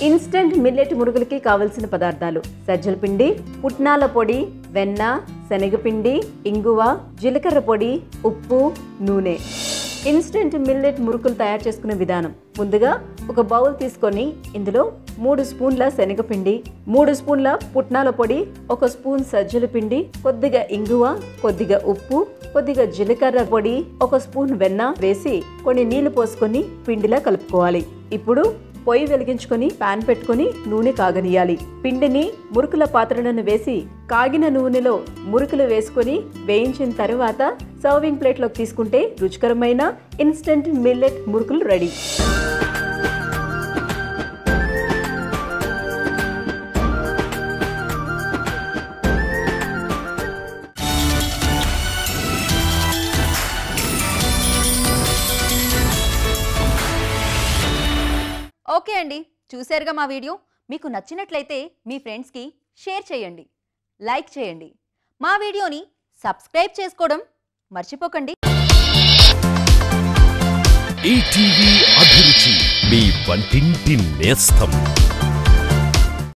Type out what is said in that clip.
instant millet మురుగులకి కావలసిన పదార్థాలు సజ్జల పిండి పుట్నాల పొడి వెన్న శనగపిండి ఇంగువ జీలకర్ర పొడి ఉప్పు నూనె ఇన్స్టెంట్ మిల్లెట్ మురుకులు తయారు చేసుకునే విధానం ముందుగా ఒక బౌల్ తీసుకొని ఇందులో మూడు స్పూన్ల శనగపిండి మూడు స్పూన్ల పుట్నాల పొడి ఒక స్పూన్ సజ్జల పిండి కొద్దిగా ఇంగువ కొద్దిగా ఉప్పు కొద్దిగా జీలకర్ర పొడి ఒక స్పూన్ వెన్న వేసి కొన్ని నీళ్లు పోసుకొని పిండిలా కలుపుకోవాలి ఇప్పుడు పొయ్యి వెలిగించుకొని పాన్ పెట్టుకొని నూనె కాగనియాలి పిండిని మురుకుల పాత్రలను వేసి కాగిన నూనెలో మురుకులు వేసుకొని వేయించిన తర్వాత సర్వింగ్ ప్లేట్లోకి తీసుకుంటే రుచికరమైన ఇన్స్టెంట్ మిల్లెట్ మురుకులు రెడీ ఓకే అండి చూశారుగా మా వీడియో మీకు నచ్చినట్లయితే మీ ఫ్రెండ్స్కి షేర్ చేయండి లైక్ చేయండి మా వీడియోని సబ్స్క్రైబ్ చేసుకోవడం మర్చిపోకండి ఈటీవీ అభిరుచి మీ వంటింటి నేస్తం